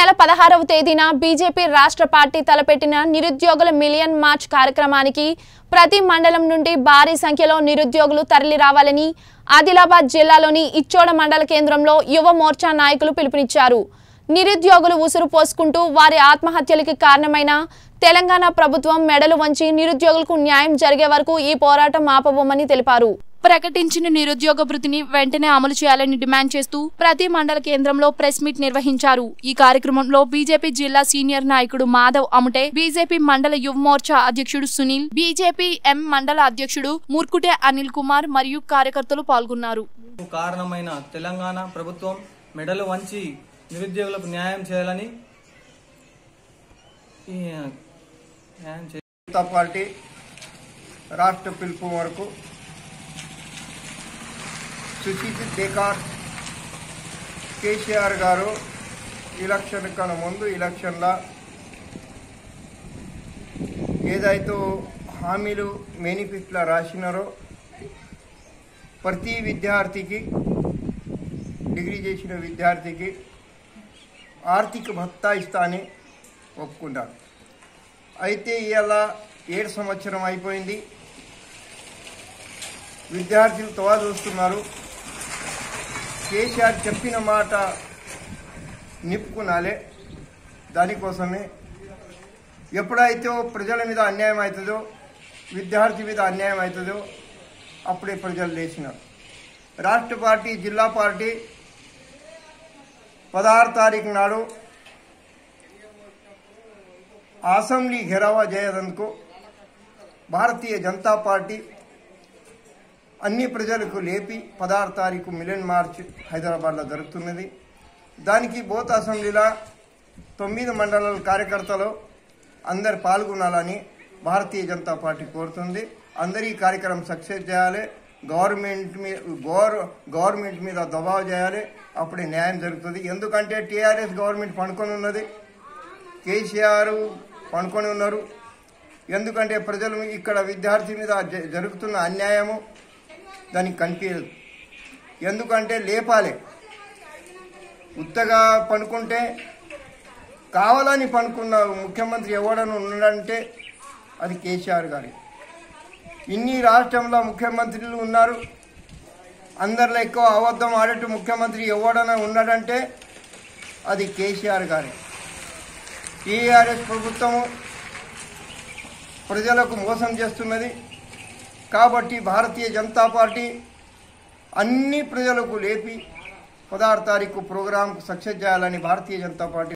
నెల పదహారవ తేదీన బీజేపీ రాష్ట్ర పార్టీ తలపెట్టిన నిరుద్యోగుల మిలియన్ మార్చ్ కార్యక్రమానికి ప్రతి మండలం నుండి భారీ సంఖ్యలో నిరుద్యోగులు తరలి రావాలని ఆదిలాబాద్ జిల్లాలోని ఇచ్చోడ మండల కేంద్రంలో యువ మోర్చా నాయకులు పిలుపునిచ్చారు నిరుద్యోగులు ఉసురు పోసుకుంటూ వారి ఆత్మహత్యలకి కారణమైన తెలంగాణ ప్రభుత్వం మెడలు వంచి నిరుద్యోగులకు న్యాయం జరిగే వరకు ఈ పోరాటం ఆపబోమని తెలిపారు ప్రకటించిన నిరుద్యోగ భృతిని వెంటనే అమలు చేయాలని డిమాండ్ చేస్తూ ప్రతి మండల కేంద్రంలో ప్రెస్ మీట్ నిర్వహించారు ఈ కార్యక్రమంలో బీజేపీ జిల్లా సీనియర్ నాయకుడు మాధవ్ అముటే బీజేపీ మండల యువ మోర్చా అధ్యక్షుడు సునీల్ బీజేపీ ఎం మండల అధ్యక్షుడు ముర్కుటే అనిల్ కుమార్ మరియు కార్యకర్తలు పాల్గొన్నారు కారణమైన తెలంగాణ ప్రభుత్వం మెడలు వంచి నిరుద్యోగులకు న్యాయం చేయాలని ఈ న్యాయం చే జనతా పార్టీ రాష్ట్ర పిలుపు వరకు సుచిత్ బేకార్ కేసీఆర్ గారు ఎలక్షన్ కన్నా ముందు ఎలక్షన్ల ఏదైతే హామీలు మేనిఫెస్టోలో రాసినారో ప్రతి విద్యార్థికి డిగ్రీ చేసిన విద్యార్థికి ఆర్థిక భత్తా ఇస్తా అని ఒప్పుకున్నారు అయితే ఇవాళ ఏడు సంవత్సరం అయిపోయింది విద్యార్థులు తోవ చూస్తున్నారు కేసీఆర్ చెప్పిన మాట నిప్పుకునాలే దానికోసమే ఎప్పుడైతే ప్రజల మీద అన్యాయం అవుతుందో విద్యార్థి మీద అన్యాయం అవుతుందో అప్పుడే ప్రజలు లేచినారు రాష్ట్ర పార్టీ జిల్లా పార్టీ పదహారు తారీఖు నాడు అసెంబ్లీ ఘెరావా చేయడందుకు భారతీయ జనతా పార్టీ అన్ని ప్రజలకు లేపి పదహారు తారీఖు మిలియన్ మార్చ్ హైదరాబాద్లో జరుగుతున్నది దానికి బోత్ అసెంబ్లీలో తొమ్మిది మండలాల కార్యకర్తలు అందరు పాల్గొనాలని భారతీయ జనతా పార్టీ కోరుతుంది అందరి ఈ కార్యక్రమం సక్సెస్ చేయాలి గవర్నమెంట్ మీద గవర్ గవర్నమెంట్ మీద దబావ్ చేయాలి అప్పుడే న్యాయం జరుగుతుంది ఎందుకంటే టీఆర్ఎస్ గవర్నమెంట్ పండుకొని ఉన్నది కేసీఆర్ పండుకొని ఉన్నారు ఎందుకంటే ప్రజలు ఇక్కడ విద్యార్థి మీద జ- జరుగుతున్న అన్యాయము దానికి కనిపించదు ఎందుకంటే లేపాలి ఉత్తగా పనుకుంటే కావాలని పనుకున్న ముఖ్యమంత్రి ఎవడని ఉన్నాడంటే అది కేసీఆర్ గారి ఇన్ని రాష్ట్రంలో ముఖ్యమంత్రులు ఉన్నారు అందరిలో ఎక్కువ అబద్ధం ఆడేట్టు ముఖ్యమంత్రి ఎవడన ఉన్నాడంటే అది కేసీఆర్ గారి టీఆర్ఎస్ ప్రభుత్వము ప్రజలకు మోసం చేస్తున్నది కాబట్టి భారతీయ జనతా పార్టీ అన్ని ప్రజలకు లేపి పదహారు తారీఖు ప్రోగ్రాంకు సక్సెస్ చేయాలని భారతీయ జనతా పార్టీ